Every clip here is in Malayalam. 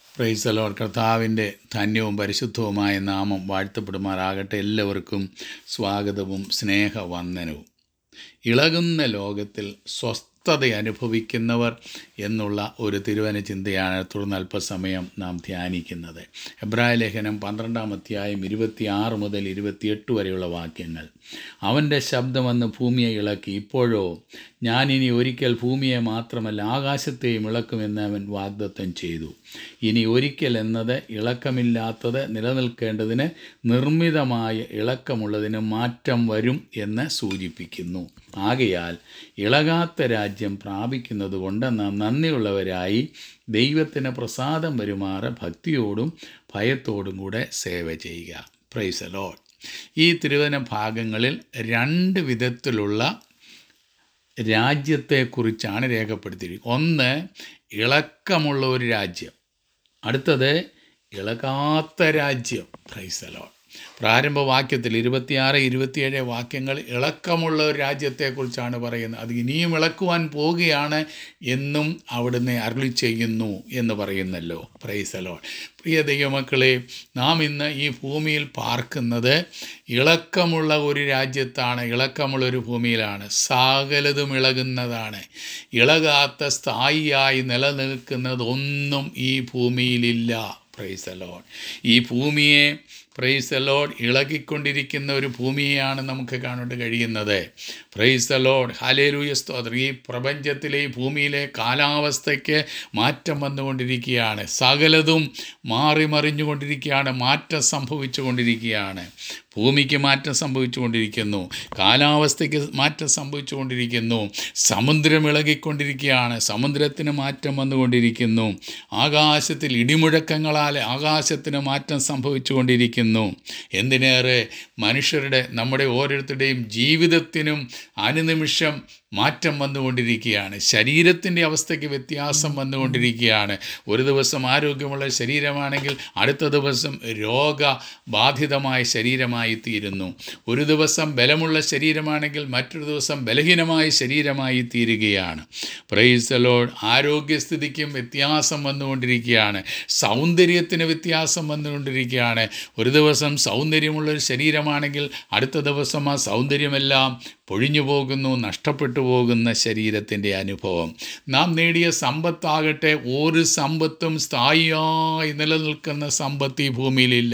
പ്രൈസലോൺ കർത്താവിൻ്റെ ധന്യവും പരിശുദ്ധവുമായ നാമം വാഴ്ത്തപ്പെടുമാറാകട്ടെ എല്ലാവർക്കും സ്വാഗതവും സ്നേഹവന്ദനവും ഇളകുന്ന ലോകത്തിൽ സ്വസ്ഥത അനുഭവിക്കുന്നവർ എന്നുള്ള ഒരു തിരുവന ചിന്തയാണ് തുടർന്ന് അല്പസമയം നാം ധ്യാനിക്കുന്നത് എബ്രായ ലേഖനം പന്ത്രണ്ടാം അധ്യായം ഇരുപത്തിയാറ് മുതൽ ഇരുപത്തിയെട്ട് വരെയുള്ള വാക്യങ്ങൾ അവൻ്റെ ശബ്ദമെന്ന് ഭൂമിയെ ഇളക്കി ഇപ്പോഴോ ഞാനിനി ഒരിക്കൽ ഭൂമിയെ മാത്രമല്ല ആകാശത്തെയും ഇളക്കുമെന്ന് അവൻ വാഗ്ദത്തം ചെയ്തു ഇനി ഒരിക്കൽ എന്നത് ഇളക്കമില്ലാത്തത് നിലനിൽക്കേണ്ടതിന് നിർമ്മിതമായ ഇളക്കമുള്ളതിന് മാറ്റം വരും എന്ന് സൂചിപ്പിക്കുന്നു ആകയാൽ ഇളകാത്ത രാജ്യം പ്രാപിക്കുന്നത് കൊണ്ട് നാം നന്ദിയുള്ളവരായി ദൈവത്തിന് പ്രസാദം വരുമാറ് ഭക്തിയോടും ഭയത്തോടും കൂടെ സേവ ചെയ്യുക പ്രൈസ് ലോഡ് ഈ തിരുവന ഭാഗങ്ങളിൽ രണ്ട് വിധത്തിലുള്ള രാജ്യത്തെക്കുറിച്ചാണ് രേഖപ്പെടുത്തിയിരിക്കുന്നത് ഒന്ന് ഇളക്കമുള്ള ഒരു രാജ്യം അടുത്തത് ഇളകാത്ത രാജ്യം പ്രൈസലോൺ പ്രാരംഭവാക്യത്തിൽ ഇരുപത്തിയാറ് ഇരുപത്തിയേഴ് വാക്യങ്ങൾ ഇളക്കമുള്ള ഒരു രാജ്യത്തെക്കുറിച്ചാണ് പറയുന്നത് അത് ഇനിയും ഇളക്കുവാൻ പോവുകയാണ് എന്നും അവിടുന്ന് അരുളി ചെയ്യുന്നു എന്ന് പറയുന്നല്ലോ പ്രൈസലോൺ പ്രിയ ദൈവമക്കളെ നാം ഇന്ന് ഈ ഭൂമിയിൽ പാർക്കുന്നത് ഇളക്കമുള്ള ഒരു രാജ്യത്താണ് ഇളക്കമുള്ള ഒരു ഭൂമിയിലാണ് സകലതും ഇളകുന്നതാണ് ഇളകാത്ത സ്ഥായിയായി നിലനിൽക്കുന്നതൊന്നും ഈ ഭൂമിയിലില്ല പ്രൈസ് അലോൺ ഈ ഭൂമിയെ പ്രൈസ് അലോഡ് ഇളകിക്കൊണ്ടിരിക്കുന്ന ഒരു ഭൂമിയെയാണ് നമുക്ക് കാണാൻ കഴിയുന്നത് പ്രൈസ് അലോഡ് ഹാലേലൂയ സ്തോത്രം ഈ പ്രപഞ്ചത്തിലെ ഈ ഭൂമിയിലെ കാലാവസ്ഥയ്ക്ക് മാറ്റം വന്നുകൊണ്ടിരിക്കുകയാണ് സകലതും മാറി മറിഞ്ഞുകൊണ്ടിരിക്കുകയാണ് മാറ്റം സംഭവിച്ചു കൊണ്ടിരിക്കുകയാണ് ഭൂമിക്ക് മാറ്റം സംഭവിച്ചുകൊണ്ടിരിക്കുന്നു കാലാവസ്ഥയ്ക്ക് മാറ്റം സംഭവിച്ചുകൊണ്ടിരിക്കുന്നു സമുദ്രം ഇളകിക്കൊണ്ടിരിക്കുകയാണ് സമുദ്രത്തിന് മാറ്റം വന്നുകൊണ്ടിരിക്കുന്നു ആകാശത്തിൽ ഇടിമുഴക്കങ്ങളാൽ ആകാശത്തിന് മാറ്റം സംഭവിച്ചുകൊണ്ടിരിക്കുന്നു എന്തിനേറെ മനുഷ്യരുടെ നമ്മുടെ ഓരോരുത്തരുടെയും ജീവിതത്തിനും അനുനിമിഷം മാറ്റം വന്നുകൊണ്ടിരിക്കുകയാണ് ശരീരത്തിൻ്റെ അവസ്ഥയ്ക്ക് വ്യത്യാസം വന്നുകൊണ്ടിരിക്കുകയാണ് ഒരു ദിവസം ആരോഗ്യമുള്ള ശരീരമാണെങ്കിൽ അടുത്ത ദിവസം രോഗബാധിതമായ ശരീരമായി തീരുന്നു ഒരു ദിവസം ബലമുള്ള ശരീരമാണെങ്കിൽ മറ്റൊരു ദിവസം ബലഹീനമായ ശരീരമായി തീരുകയാണ് പ്രൈസലോഡ് ആരോഗ്യസ്ഥിതിക്കും വ്യത്യാസം വന്നുകൊണ്ടിരിക്കുകയാണ് സൗന്ദര്യത്തിന് വ്യത്യാസം വന്നുകൊണ്ടിരിക്കുകയാണ് ഒരു ദിവസം സൗന്ദര്യമുള്ളൊരു ശരീരമാണെങ്കിൽ അടുത്ത ദിവസം ആ സൗന്ദര്യമെല്ലാം പൊഴിഞ്ഞു പോകുന്നു നഷ്ടപ്പെട്ടു പോകുന്ന ശരീരത്തിൻ്റെ അനുഭവം നാം നേടിയ സമ്പത്താകട്ടെ ഒരു സമ്പത്തും സ്ഥായിയായി നിലനിൽക്കുന്ന സമ്പത്ത് ഈ ഭൂമിയിലില്ല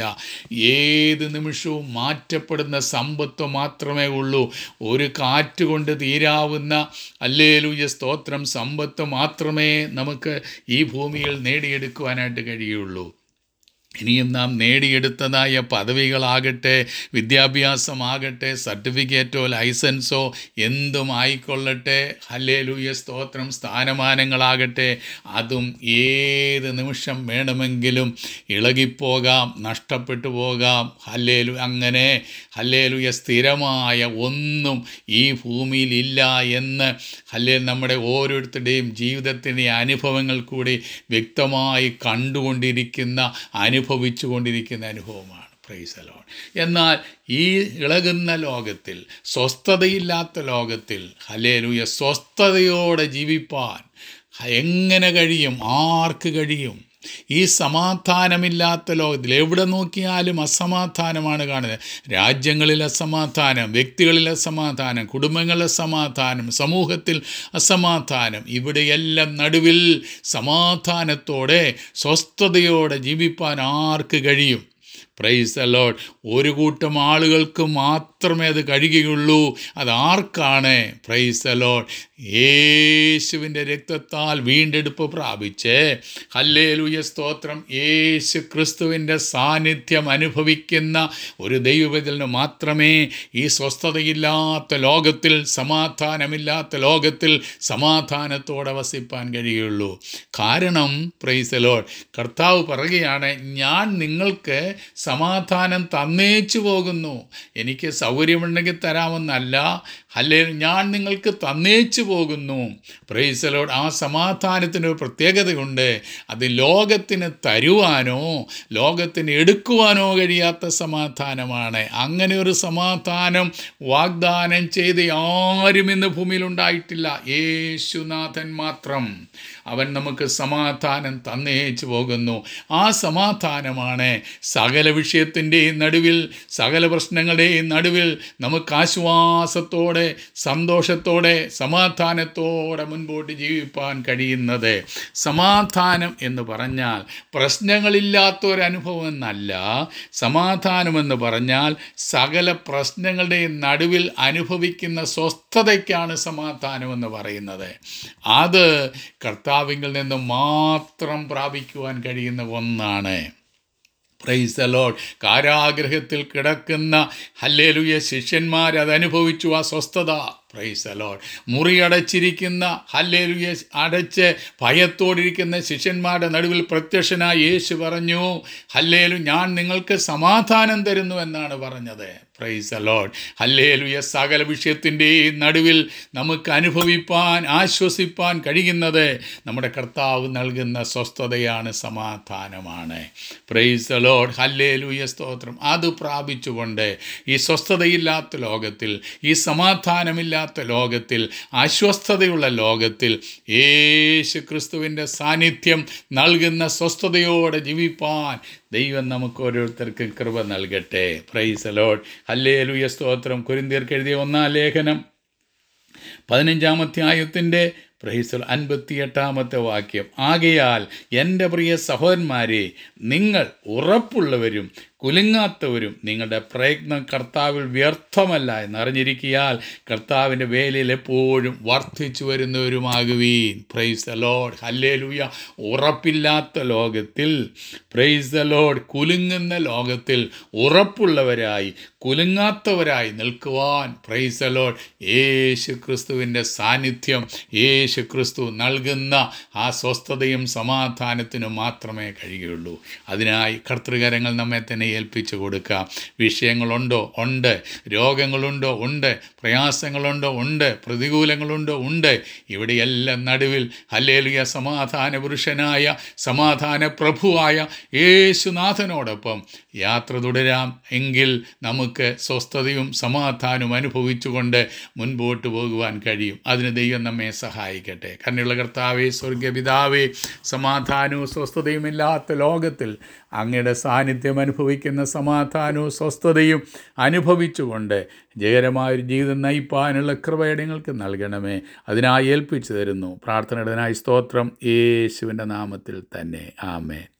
ഏത് നിമിഷവും മാറ്റപ്പെടുന്ന സമ്പത്ത് മാത്രമേ ഉള്ളൂ ഒരു കാറ്റ് കൊണ്ട് തീരാവുന്ന അല്ലേലൂയ സ്തോത്രം സമ്പത്ത് മാത്രമേ നമുക്ക് ഈ ഭൂമിയിൽ നേടിയെടുക്കുവാനായിട്ട് കഴിയുള്ളൂ ഇനിയും നാം നേടിയെടുത്തതായ പദവികളാകട്ടെ വിദ്യാഭ്യാസമാകട്ടെ സർട്ടിഫിക്കറ്റോ ലൈസൻസോ എന്തും ആയിക്കൊള്ളട്ടെ ഹല്ലേലൂയ സ്തോത്രം സ്ഥാനമാനങ്ങളാകട്ടെ അതും ഏത് നിമിഷം വേണമെങ്കിലും ഇളകിപ്പോകാം നഷ്ടപ്പെട്ടു പോകാം ഹല്ലേലു അങ്ങനെ ഹല്ലേലൂയ സ്ഥിരമായ ഒന്നും ഈ ഭൂമിയിലില്ല എന്ന് ഹല്ലേ നമ്മുടെ ഓരോരുത്തരുടെയും ജീവിതത്തിൻ്റെ അനുഭവങ്ങൾ കൂടി വ്യക്തമായി കണ്ടുകൊണ്ടിരിക്കുന്ന അനുഭവിച്ചു കൊണ്ടിരിക്കുന്ന അനുഭവമാണ് പ്രൈസലോൺ എന്നാൽ ഈ ഇളകുന്ന ലോകത്തിൽ സ്വസ്ഥതയില്ലാത്ത ലോകത്തിൽ ഹലേലുയ സ്വസ്ഥതയോടെ ജീവിപ്പാൻ എങ്ങനെ കഴിയും ആർക്ക് കഴിയും ഈ സമാധാനമില്ലാത്ത ലോകത്തിൽ എവിടെ നോക്കിയാലും അസമാധാനമാണ് കാണുന്നത് രാജ്യങ്ങളിൽ അസമാധാനം വ്യക്തികളിൽ അസമാധാനം കുടുംബങ്ങളിലെ സമാധാനം സമൂഹത്തിൽ അസമാധാനം ഇവിടെയെല്ലാം നടുവിൽ സമാധാനത്തോടെ സ്വസ്ഥതയോടെ ജീവിപ്പാൻ ആർക്ക് കഴിയും പ്രൈസ് അലോഡ് ഒരു കൂട്ടം ആളുകൾക്ക് മാത്രമേ അത് കഴിയുകയുള്ളൂ അത് ആർക്കാണ് പ്രൈസ് അലോഡ് യേശുവിൻ്റെ രക്തത്താൽ വീണ്ടെടുപ്പ് പ്രാപിച്ച് ഹല്ലേലൂയ സ്തോത്രം യേശു ക്രിസ്തുവിൻ്റെ സാന്നിധ്യം അനുഭവിക്കുന്ന ഒരു ദൈവത്തിന് മാത്രമേ ഈ സ്വസ്ഥതയില്ലാത്ത ലോകത്തിൽ സമാധാനമില്ലാത്ത ലോകത്തിൽ സമാധാനത്തോടെ വസിപ്പാൻ കഴിയുള്ളൂ കാരണം പ്രൈസ് അലോഡ് കർത്താവ് പറയുകയാണ് ഞാൻ നിങ്ങൾക്ക് സമാധാനം തന്നേച്ചു പോകുന്നു എനിക്ക് സൗ സൗകര്യമുണ്ടെങ്കിൽ തരാമെന്നല്ല അല്ലേ ഞാൻ നിങ്ങൾക്ക് തന്നേച്ചു പോകുന്നു പ്രൈസലോട് ആ സമാധാനത്തിന് ഒരു പ്രത്യേകതയുണ്ട് അത് ലോകത്തിന് തരുവാനോ ലോകത്തിന് എടുക്കുവാനോ കഴിയാത്ത സമാധാനമാണ് അങ്ങനെ ഒരു സമാധാനം വാഗ്ദാനം ചെയ്ത് ആരും ഇന്ന് ഭൂമിയിലുണ്ടായിട്ടില്ല യേശുനാഥൻ മാത്രം അവൻ നമുക്ക് സമാധാനം തന്നേച്ചു പോകുന്നു ആ സമാധാനമാണ് സകല വിഷയത്തിൻ്റെയും നടുവിൽ സകല പ്രശ്നങ്ങളുടെയും നടുവിൽ നമുക്ക് ആശ്വാസത്തോടെ സന്തോഷത്തോടെ സമാധാനത്തോടെ മുൻപോട്ട് ജീവിപ്പാൻ കഴിയുന്നത് സമാധാനം എന്ന് പറഞ്ഞാൽ പ്രശ്നങ്ങളില്ലാത്തൊരനുഭവം എന്നല്ല സമാധാനമെന്ന് പറഞ്ഞാൽ സകല പ്രശ്നങ്ങളുടെയും നടുവിൽ അനുഭവിക്കുന്ന സ്വസ്ഥതയ്ക്കാണ് സമാധാനമെന്ന് പറയുന്നത് അത് കർത്താവിങ്കിൽ നിന്ന് മാത്രം പ്രാപിക്കുവാൻ കഴിയുന്ന ഒന്നാണ് പ്രൈസ് അലോഡ് കാരാഗ്രഹത്തിൽ കിടക്കുന്ന ഹല്ലേലുയ ശിഷ്യന്മാർ അത് അനുഭവിച്ചു ആ സ്വസ്ഥത പ്രൈസ് അലോഡ് മുറിയടച്ചിരിക്കുന്ന ഹല്ലേലുയ അടച്ച് ഭയത്തോടിരിക്കുന്ന ശിഷ്യന്മാരുടെ നടുവിൽ പ്രത്യക്ഷനായി യേശു പറഞ്ഞു ഹല്ലേലു ഞാൻ നിങ്ങൾക്ക് സമാധാനം തരുന്നു എന്നാണ് പറഞ്ഞത് പ്രൈസ് അലോഡ് ഹല്ലേലുയ സകല വിഷയത്തിൻ്റെയും നടുവിൽ നമുക്ക് അനുഭവിപ്പാൻ ആശ്വസിപ്പാൻ കഴിയുന്നത് നമ്മുടെ കർത്താവ് നൽകുന്ന സ്വസ്ഥതയാണ് സമാധാനമാണ് പ്രൈസ് അലോഡ് ഹല്ലേലുയ സ്തോത്രം അത് പ്രാപിച്ചുകൊണ്ട് ഈ സ്വസ്ഥതയില്ലാത്ത ലോകത്തിൽ ഈ സമാധാനമില്ലാത്ത ലോകത്തിൽ അസ്വസ്ഥതയുള്ള ലോകത്തിൽ യേശു ക്രിസ്തുവിൻ്റെ സാന്നിധ്യം നൽകുന്ന സ്വസ്ഥതയോടെ ജീവിപ്പാൻ ദൈവം നമുക്ക് ഓരോരുത്തർക്കും കൃപ നൽകട്ടെ പ്രൈസ് അലോഡ് ഹല്ലേലുയ സ്തോത്രം കുരിന്തിയർക്ക് എഴുതിയ ഒന്നാം ലേഖനം പതിനഞ്ചാമധ്യായത്തിൻ്റെ പ്രൈസൽ അൻപത്തിയെട്ടാമത്തെ വാക്യം ആകയാൽ എൻ്റെ പ്രിയ സഹോദരന്മാരെ നിങ്ങൾ ഉറപ്പുള്ളവരും കുലുങ്ങാത്തവരും നിങ്ങളുടെ പ്രയത്നം കർത്താവിൽ വ്യർത്ഥമല്ല എന്നറിഞ്ഞിരിക്കിയാൽ കർത്താവിൻ്റെ വേലയിൽ എപ്പോഴും വർദ്ധിച്ചു വരുന്നവരുമാകുവീൻ പ്രൈസ് ദ ലോഡ് ഹല്ലേലൂയ ഉറപ്പില്ലാത്ത ലോകത്തിൽ പ്രൈസ് ദ ലോഡ് കുലുങ്ങുന്ന ലോകത്തിൽ ഉറപ്പുള്ളവരായി കുലുങ്ങാത്തവരായി നിൽക്കുവാൻ പ്രൈസ് ദ ലോഡ് യേശു ക്രിസ്തുവിൻ്റെ സാന്നിധ്യം യേശു ക്രിസ്തു നൽകുന്ന ആ സ്വസ്ഥതയും സമാധാനത്തിനും മാത്രമേ കഴിയുള്ളൂ അതിനായി കർത്തൃകരങ്ങൾ നമ്മെ തന്നെ ഏൽപ്പിച്ചു കൊടുക്കാം വിഷയങ്ങളുണ്ടോ ഉണ്ട് രോഗങ്ങളുണ്ടോ ഉണ്ട് പ്രയാസങ്ങളുണ്ടോ ഉണ്ട് പ്രതികൂലങ്ങളുണ്ടോ ഉണ്ട് ഇവിടെയെല്ലാം നടുവിൽ ഹല്ലേലുയ സമാധാന പുരുഷനായ സമാധാന പ്രഭുവായ യേശുനാഥനോടൊപ്പം യാത്ര തുടരാം എങ്കിൽ നമുക്ക് സ്വസ്ഥതയും സമാധാനവും അനുഭവിച്ചുകൊണ്ട് മുൻപോട്ട് പോകുവാൻ കഴിയും അതിന് ദൈവം നമ്മെ സഹായിക്കട്ടെ കണ്ണുള്ള കർത്താവേ സ്വർഗപിതാവേ സമാധാനവും സ്വസ്ഥതയും ഇല്ലാത്ത ലോകത്തിൽ അങ്ങയുടെ സാന്നിധ്യം അനുഭവിക്കുന്ന സമാധാനവും സ്വസ്ഥതയും അനുഭവിച്ചുകൊണ്ട് ജയകരമായൊരു ജീവിതം നയിപ്പാനുള്ള കൃപയുടെ ഞങ്ങൾക്ക് നൽകണമേ അതിനായി ഏൽപ്പിച്ചു തരുന്നു പ്രാർത്ഥനയുടേതിനായി സ്തോത്രം യേശുവിൻ്റെ നാമത്തിൽ തന്നെ ആമേ